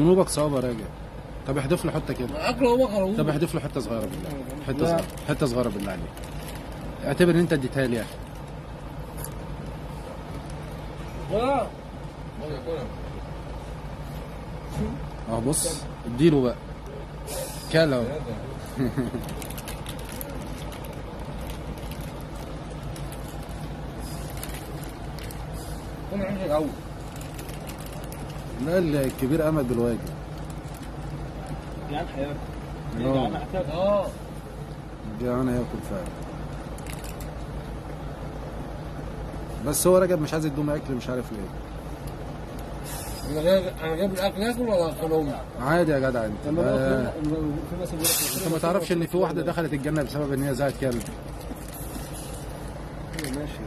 ذنوبك صعبه راجع طب احدف له حته كده اكله هو خلاص طب احدف له حته صغيره بالله حته لا. صغيره حته صغيره بالله عليك اعتبر ان انت اديتها لي يا اخي لا. اه بص اديله بقى كل اهو كل عندك الاول لا الكبير امل بالواجب جعان حياتي اه جعان اعتقد اه جعان هياكل فعلا بس هو رجب مش عايز يدوم اكل مش عارف ليه انا جايب انا جايب الاكل اكل ولا اكلهم عادي يا جدع انت لما آه، باكل في مثلا بيقول لك انت ما تعرفش ان في واحده دخلت الجنه بسبب ان هي زعت كلب ماشي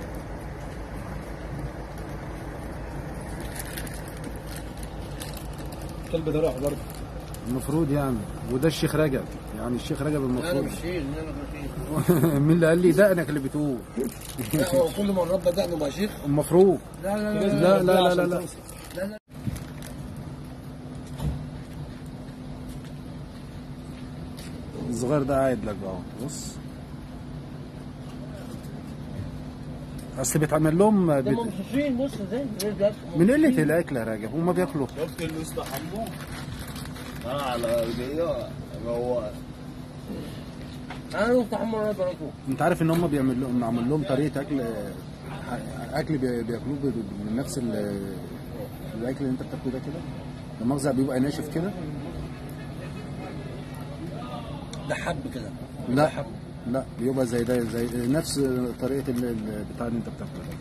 الكلب ده راح برضه المفروض يعني وده الشيخ رجب يعني الشيخ رجب انا المفروض مش شيل انا مش شيل مين اللي قال لي دقنك اللي بتقول لا هو كل ما الرب دقنه بقى شيخ المفروض لا لا لا لا لا لا لا, لا. لا لا الصغير ده قاعد لك اهو بص اصل بيتعمل لهم هم بت... مصاصين بص ازاي إيه ده؟ من قله الاكل يا راجل هما بياكلوا شفت اللي استحموه اه على الجيار هو انا رحت حمر الله يباركه انت عارف ان هم بيعمل لهم معمول لهم طريقه اكل اكل بي- بياكلوه ب- من نفس ال- الاكل اللي انت بتاكله ده كده المغزى بيبقى ناشف كده ده حب كده لا لا بيبقى زي ده زي نفس طريقه ال- ال- بتاع اللي انت بتاكله ده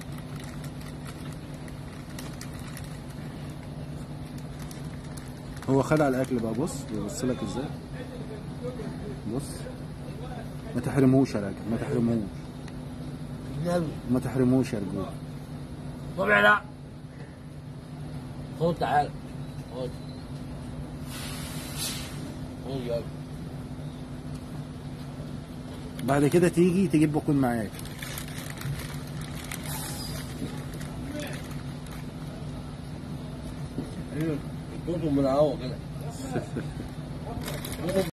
هو خلع الاكل بقى بص بيبص لك ازاي بص ما تحرموش يا راجل ما تحرموش نبي ما تحرموش يا رجول طبعا لا خد تعال خد خد يلا بعد كده تيجي تجيب بكون معاك ايوه كنتم من الهوا كده